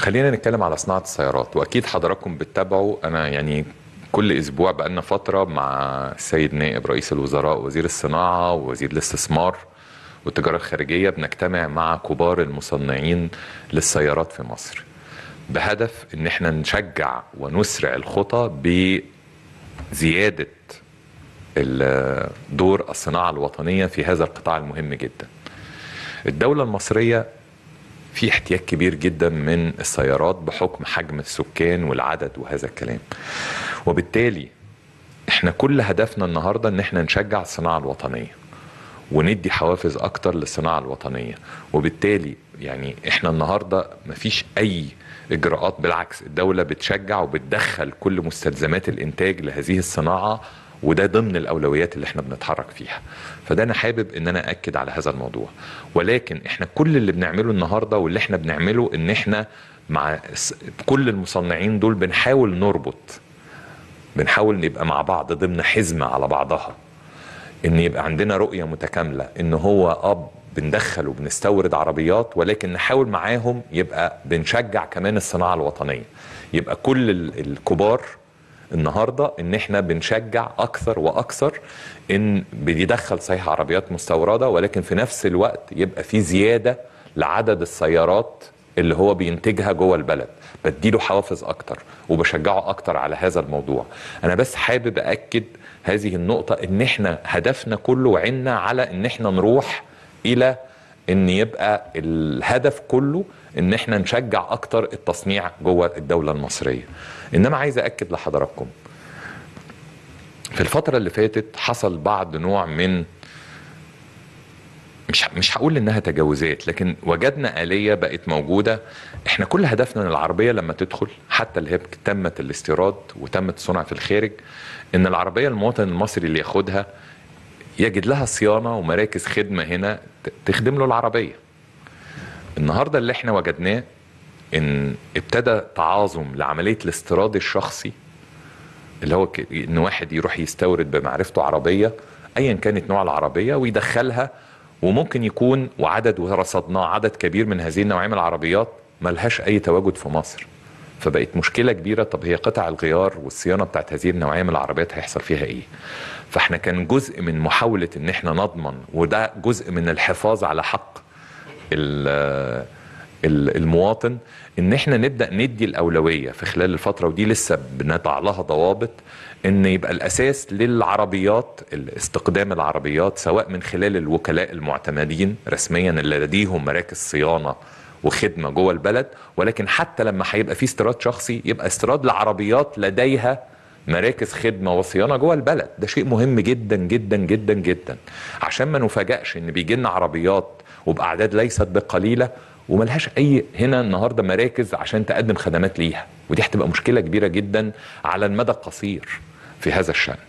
خلينا نتكلم على صناعة السيارات وأكيد حضراتكم بتتابعوا أنا يعني كل أسبوع بقالنا فترة مع السيد نائب رئيس الوزراء وزير الصناعة ووزير الاستثمار والتجارة الخارجية بنجتمع مع كبار المصنعين للسيارات في مصر بهدف ان احنا نشجع ونسرع الخطى بزيادة ال- دور الصناعة الوطنية في هذا القطاع المهم جدا الدولة المصرية في احتياج كبير جدا من السيارات بحكم حجم السكان والعدد وهذا الكلام وبالتالي احنا كل هدفنا النهارده ان احنا نشجع الصناعه الوطنيه وندي حوافز اكتر للصناعه الوطنيه وبالتالي يعني احنا النهارده مفيش اي اجراءات بالعكس الدوله بتشجع وبتدخل كل مستلزمات الانتاج لهذه الصناعه وده ضمن الاولويات اللي احنا بنتحرك فيها فده انا حابب ان انا اكد على هذا الموضوع ولكن احنا كل اللي بنعمله النهارده واللي احنا بنعمله ان احنا مع الس- كل المصنعين دول بنحاول نربط بنحاول نبقى مع بعض ضمن حزمه على بعضها ان يبقى عندنا رؤيه متكامله ان هو اب بندخل وبنستورد عربيات ولكن نحاول معاهم يبقى بنشجع كمان الصناعه الوطنيه يبقى كل ال- الكبار النهارده ان احنا بنشجع اكثر واكثر ان بيدخل صحيح عربيات مستورده ولكن في نفس الوقت يبقى في زياده لعدد السيارات اللي هو بينتجها جوه البلد بديله حوافز اكتر وبشجعه اكتر على هذا الموضوع انا بس حابب اكد هذه النقطه ان احنا هدفنا كله وعنا على ان احنا نروح الى ان يبقى الهدف كله ان احنا نشجع اكتر التصنيع جوه الدوله المصريه انما عايز اكد لحضراتكم في الفتره اللي فاتت حصل بعض نوع من مش مش هقول انها تجاوزات لكن وجدنا آلية بقت موجودة احنا كل هدفنا ان العربية لما تدخل حتى اللي هي تمت الاستيراد وتمت الصنع في الخارج ان العربية المواطن المصري اللي ياخدها يجد لها صيانة ومراكز خدمة هنا ت- تخدم له العربية النهاردة اللي احنا وجدناه ان ابتدى تعاظم لعملية الاستيراد الشخصي اللي هو ك- ان واحد يروح يستورد بمعرفته عربيه ايا كانت نوع العربيه ويدخلها وممكن يكون وعدد ورصدناه عدد كبير من هذه النوعيه من العربيات ملهاش اي تواجد في مصر فبقت مشكله كبيره طب هي قطع الغيار والصيانه بتاعت هذه النوعيه من العربيات هيحصل فيها ايه فاحنا كان جزء من محاوله ان احنا نضمن وده جزء من الحفاظ على حق ال- ال- المواطن ان احنا نبدا ندي الاولويه في خلال الفتره ودي لسه بنضع لها ضوابط ان يبقى الاساس للعربيات استقدام العربيات سواء من خلال الوكلاء المعتمدين رسميا اللي لديهم مراكز صيانه وخدمه جوه البلد ولكن حتى لما هيبقى في استيراد شخصي يبقى استيراد لعربيات لديها مراكز خدمه وصيانه جوه البلد ده شيء مهم جدا جدا جدا جدا عشان ما نفاجئش ان بيجي لنا عربيات وباعداد ليست بقليله وملهاش اي هنا النهارده مراكز عشان تقدم خدمات ليها ودي هتبقى مشكله كبيره جدا على المدى القصير في هذا الشان